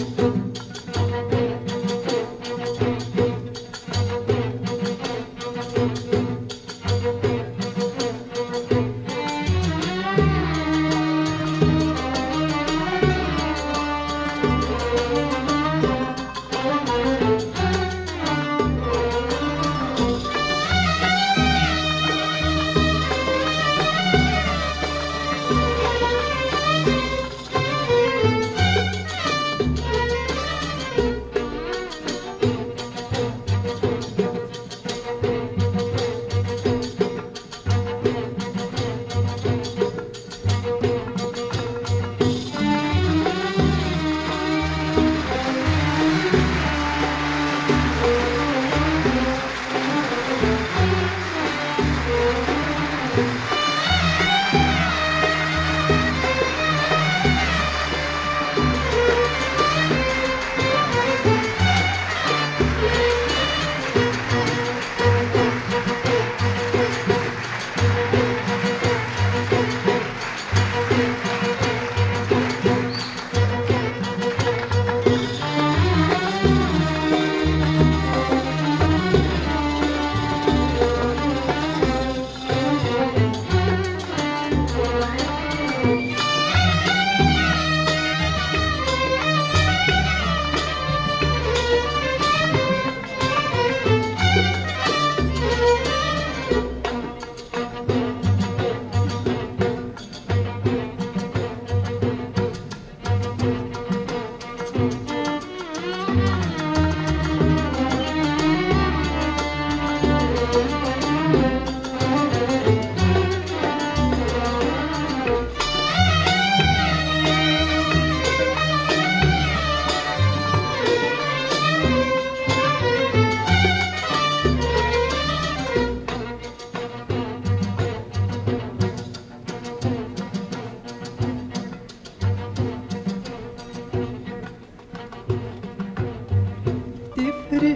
تفرق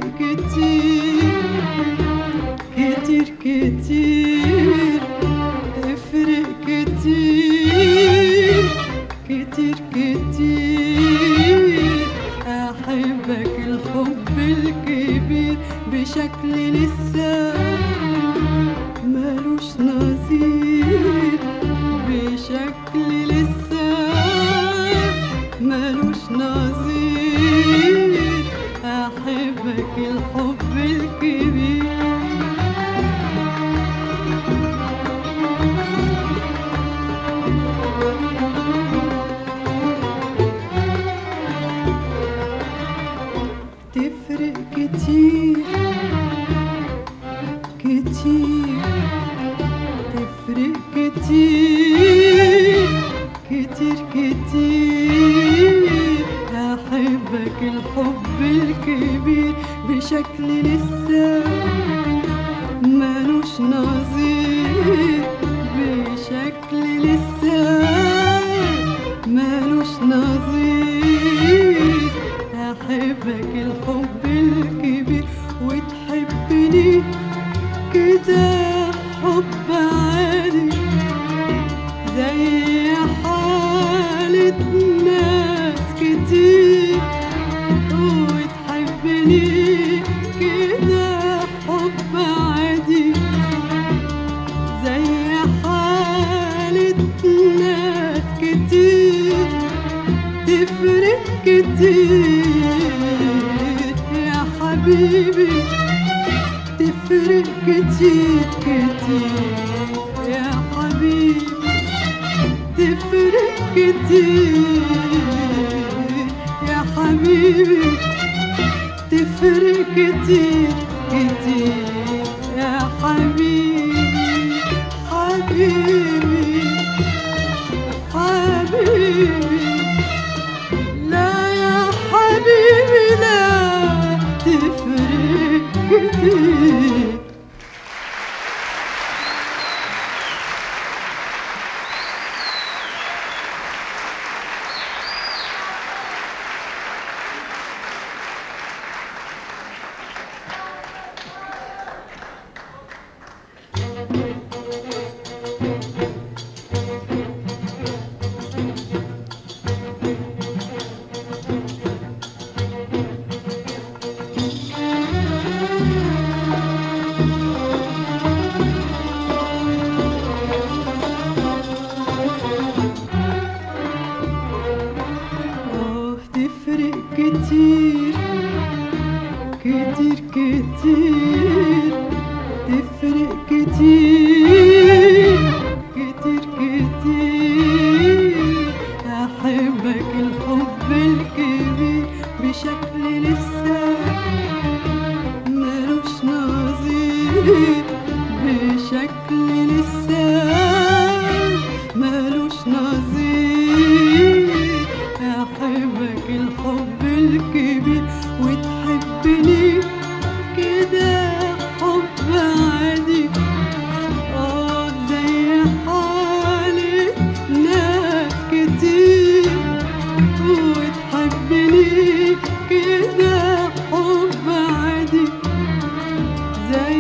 كتير كتير كتير تفرق كتير كتير كتير أحبك الحب الكبير بشكل لسه ملوش نظير بشكل لسه ملوش نظير أحبك الحب الكبير تفرق كتير كتير تفرق كتير كتير كتير أحبك الحب الكبير بشكل لسه ملوش نظير بشكل لسه ملوش نظير أحبك الحب الكبير وتحبني كده حب عادي زي حالة ناس كتير وتحبني كده حب عادي زي حالة ناس كتير تفرق كتير يا حبيبي تفرق كتير كتير يا حبيبي تفرق كتير يا حبيبي تفرق كتير كتير يا حبيبي حبيبي حبيبي لا يا حبيبي لا تفرق كتير كتير كتير كتير تفرق كتير كتير كتير أحبك الحب الكبير بشكل لسه ملوش نظير بشكل لسه ملوش نظير أحبك الحب الكبير وتحبني كده حب عادي اه زي حالي ناس كتير وتحبني كده حب عادي زي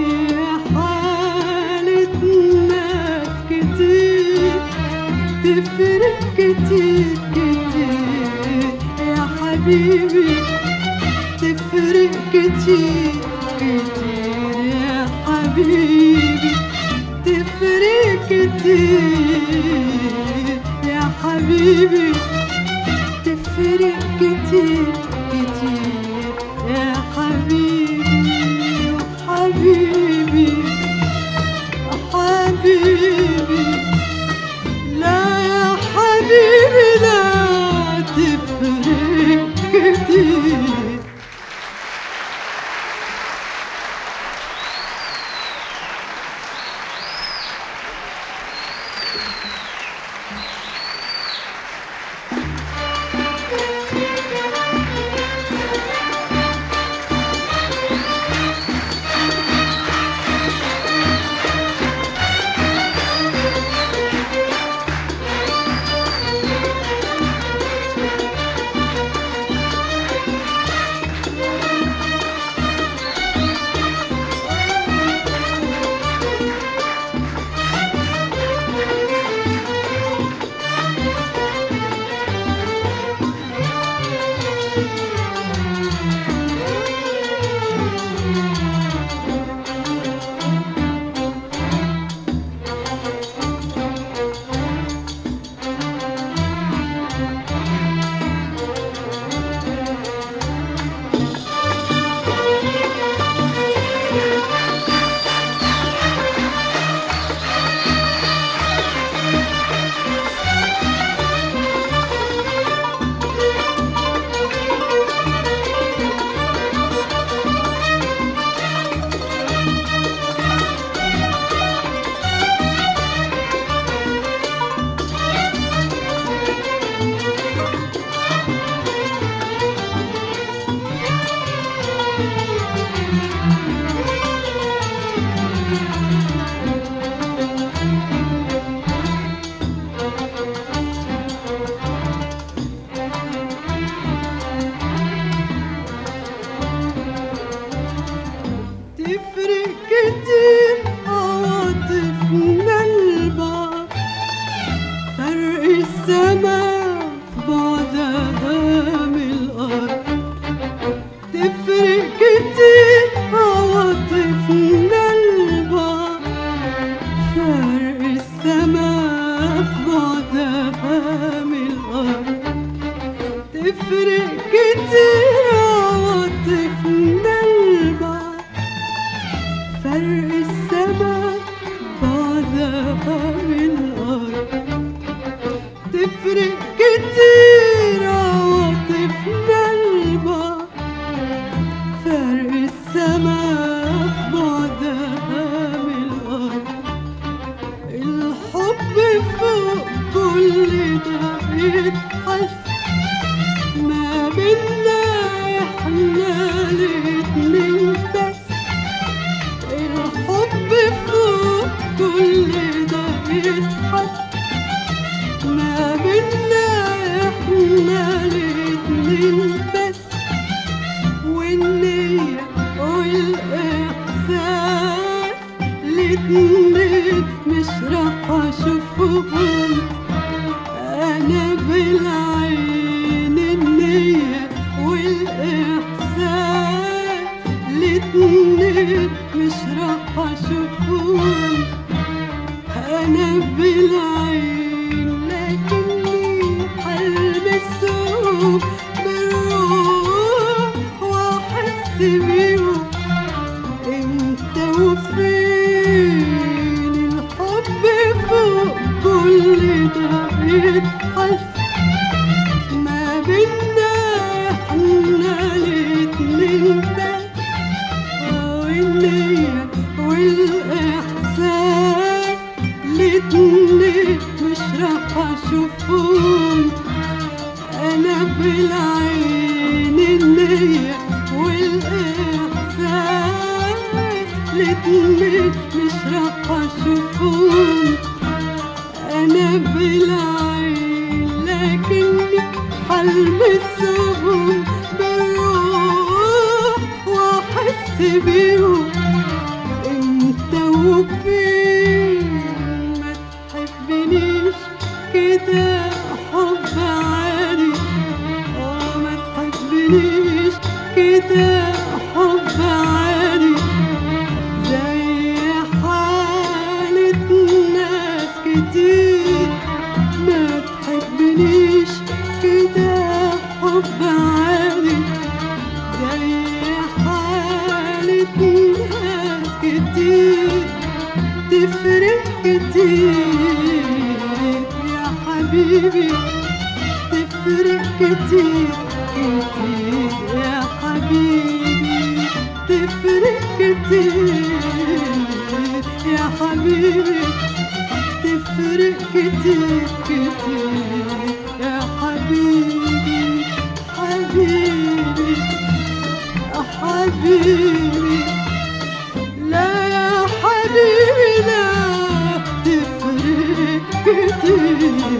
حالة ناس كتير تفرق كتير كتير يا حبيبي تفرق كتير كتير يا حبيبي تفرق كتير يا حبيبي تفرق كتير كتير يا حبيبي حبيبي حبيبي لا يا حبيبي لا تفرق كتير تفرق كتير عواطفنا البعض فرق السماء في بعدها من الأرض تفرق كتير عواطفنا البعض فرق السماء في بعدها من الأرض تفرق كتير عواطفنا البعض فرق السماء بعدها من الأرض تفرق كتير عواطفنا البعض فرق السماء بعدها من الأرض الحب فوق كل ده يتحس ما بينا احنا الاتنين بس الحب فوق كل ده يتحس ما بينا احنا الاتنين بس والنية والإحساس الاتنين مش راح أشوفهم أنا بال النية والإحساس الاتنين مش راح أشوفهم أنا بالعين لكني حلمسهم بالروح وأحس بيهم انت وفين ما تحبنيش كده حب عادي اه ما تحبنيش كده حب عادي زي حالة ناس كتير ما تحبنيش كده حب عادي زي حالة ناس كتير تفرق كتير يا حبيبي تفرق كتير كتير يا حبيبي تفرق كتير يا حبيبي تفرق كتير كتير يا حبيبي حبيبي حبيبي لا يا حبيبي لا تفرق كتير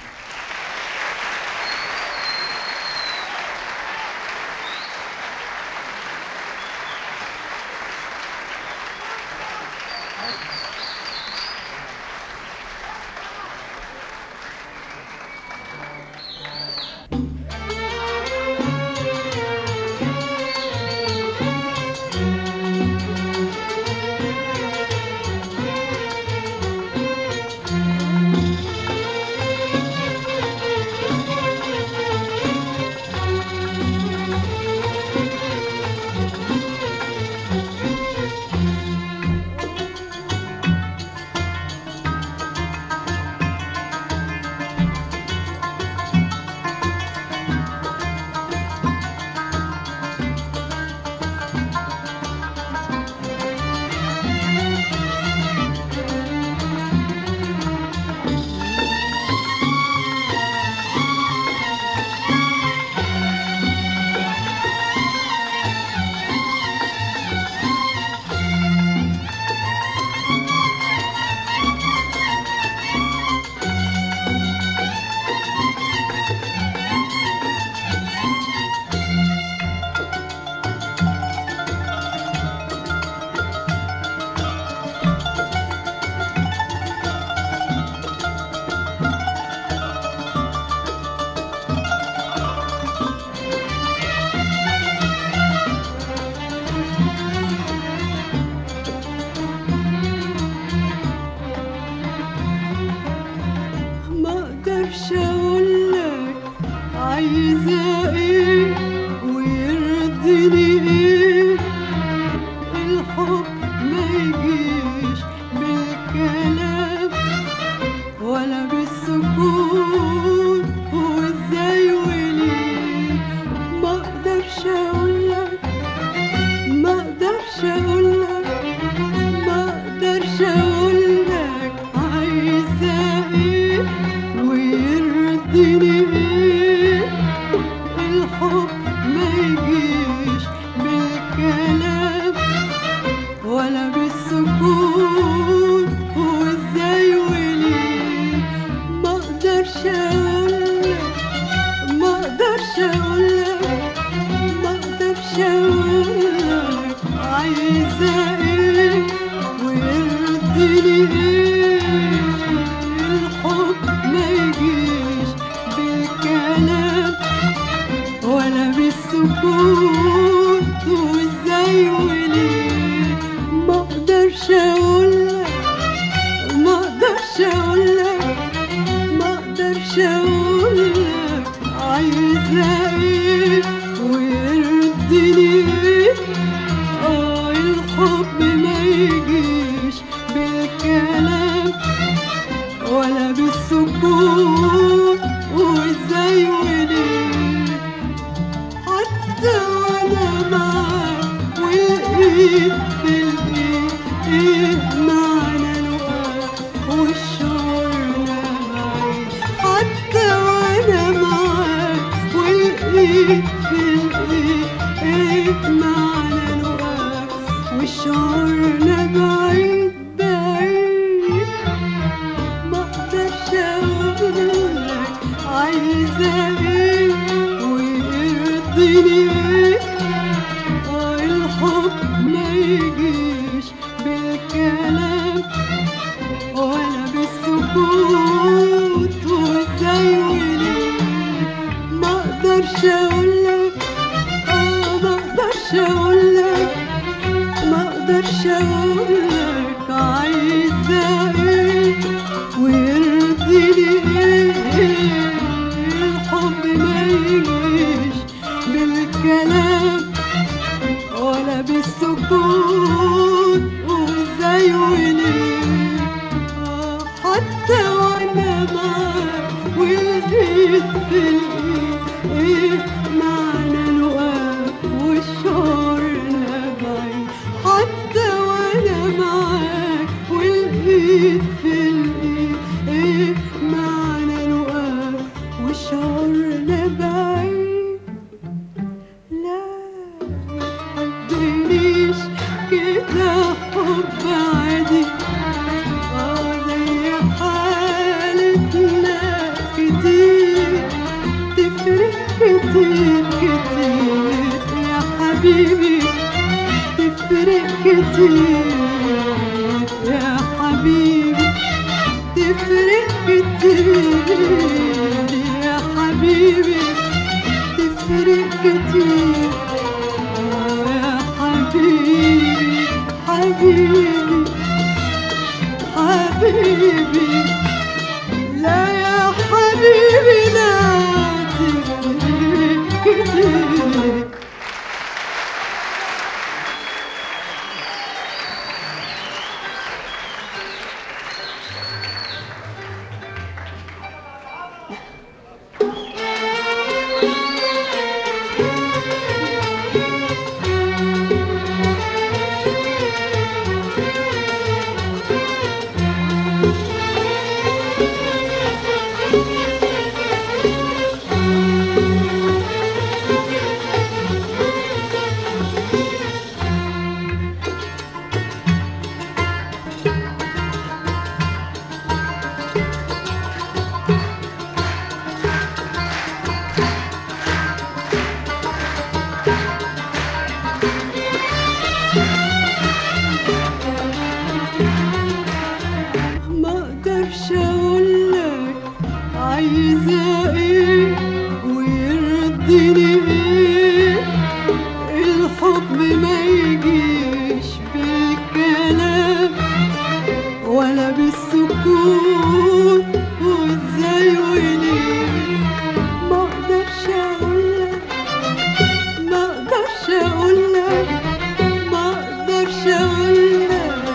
ما اقدرش اقولك عايزة ايه ويرضيني ايه الحب ما يجيش بالكلام ولا بالسكوت وازاي وليه ما اقدرش اقولك ما اقدرش اقولك ما اقدرش اقولك عايزة ايه ويرضيني ايه الحب ما يجيش بالكلام ولا بالسكوت وازاي وليه ما اقدرش اقولك ما اقدرش اقولك ما اقدرش اقولك عايزة ايه ويرضيني ايه الحب ما يجيش بالكلام ولا بالسكوت وازاي وليه ما اقدرش اقولك ما اقدرش اقولك ما اقدرش اقولك عايزة ايه ويرضيني ايه اه الحب ما يجيش بالكلام ولا بالسكوت وازاي وليه حتى وانا معاك والايد في الايد ايه معنى الوقت والشعور معي حتى وانا معاك والايد في الايد ايه معنى لقاك وشعورنا بعيد بعيد ما اقدرش اقولك عايزة ايه ويرضيني ايه آه الحب ما يجيش بالكلام ولا بالسكوت وازاي وليه ما اقدرش اقولك اه ما اقدرش اقولك ما اقدرش اقولك عايزة ايه ويرضيني ايه الحب ما يجيش بالكلام ولا بالسكوت وازاي وليه آه حتى وانا معاك ولقيت في الايد ايه معنى لقاك وشعورنا بعيد حتى وانا معاك ولقيت في الايد ايه معنى لقاك وشعورنا بعيد لا متحبنيش كده حب عادي اه زي حالتنا كتير تفرق كتير كتير يا حبيبي تفرق كتير يا حبيبي تفرق كتير يا حبيبي تفرق كتير آه يا حبيبي حبيبي حبيبي لا يا حبيبي لا تفرق كتير ما اقدرش اقولك عايزة ايه ويرضيني ايه الحب ما يجيش بالكلام ولا بالسكوت وازاي وليه ما اقدرش اقولك ما اقدرش اقولك ما اقدرش اقولك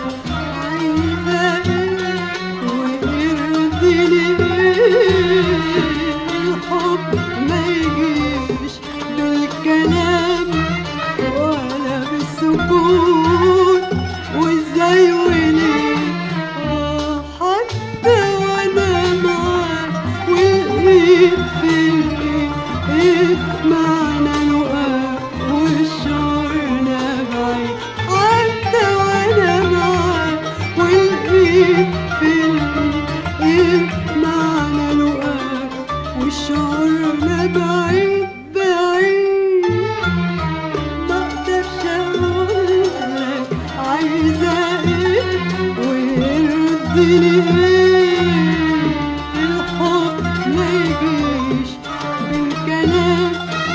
عايزة ايه ويرضيني ايه الحب ما يجيش بالكلام ولا بالسكوت وازاي وليه آه حتى وانا معاك ولقيت في الايد ايه معنى لقاك وشعورنا بعيد حتى وانا معاك ولقيت في الايد ايه معنى لقاك وشعورنا بعيد بعيد ما اقدرش اقولك عايزة ايه ويرضيني ايه الحب ما يجيش بالكلام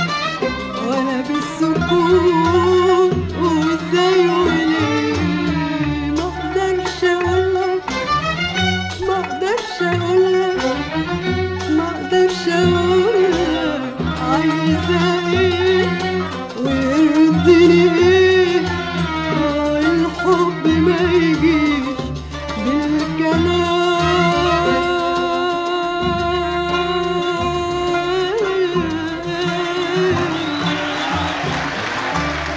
ولا بالسكوت وازاي وليه ما اقدرش اقولك ما اقدرش اقولك ما اقدرش اقولك عايزة ايه ويرضيني ايه آه الحب ما يجيش بالكلام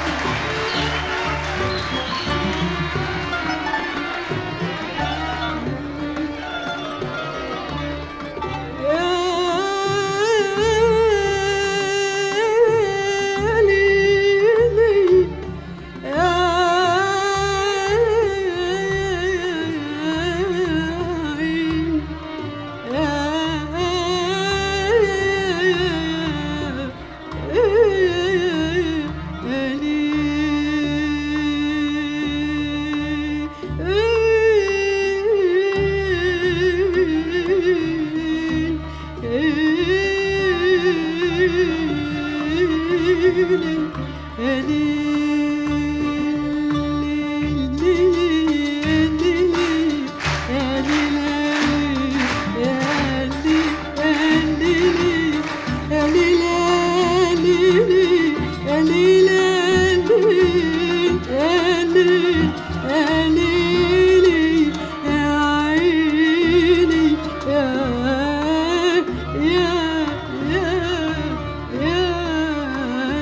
يا ليل ليل ليل يا ليل يا ليل يا ليل يا ليل يا ليل يا ليل يا عيني يا يا يا يا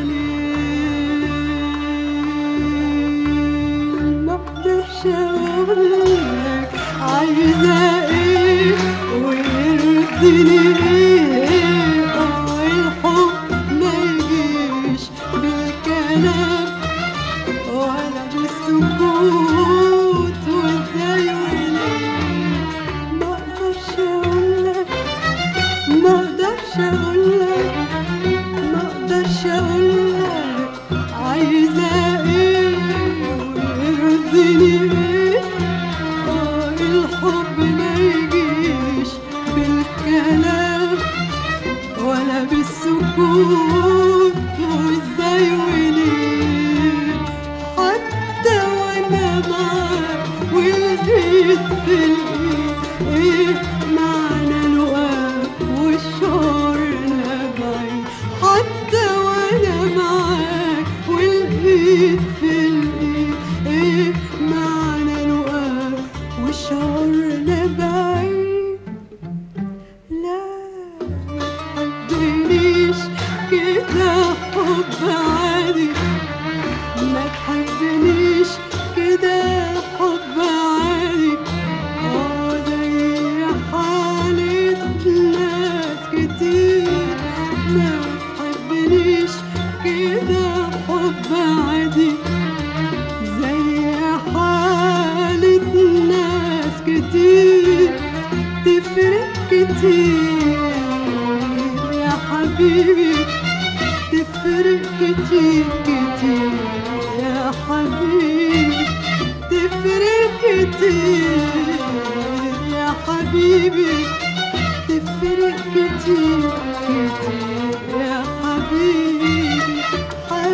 ليل ما اقدرش اقولك عايزة ايه ويرضيني ايه اه الحب ما يجيش بالكلام ولا بالسكوت وازاي وليه ما اقدرش اقولك ما اقدرش اقولك ما اقدرش اقولك عايزة ايه ويرضيني ايه اه الحب ما يجيش بالكلام ولا بالسكوت وازاي وليه حتى وانا معاك والبيت في الايد ايه معنى لقاك والشعور بعيد حتى وانا معاك والبيت في الايد ايه معنى لقاك والشعور بعيد لا تحبنيش كده حب عادي ما تحبنيش كده حب عادي اه زي حالة ناس كتير ما تحبنيش كده حب عادي زي حالة ناس كتير تفرق كتير يا حبيبي تفرق كتير كتير يا حبيبي تفرق كتير يا حبيبي تفرق كتير كتير يا حبيبي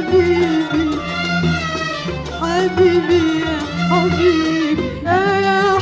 حبيبي حبيبي يا حبيبي يا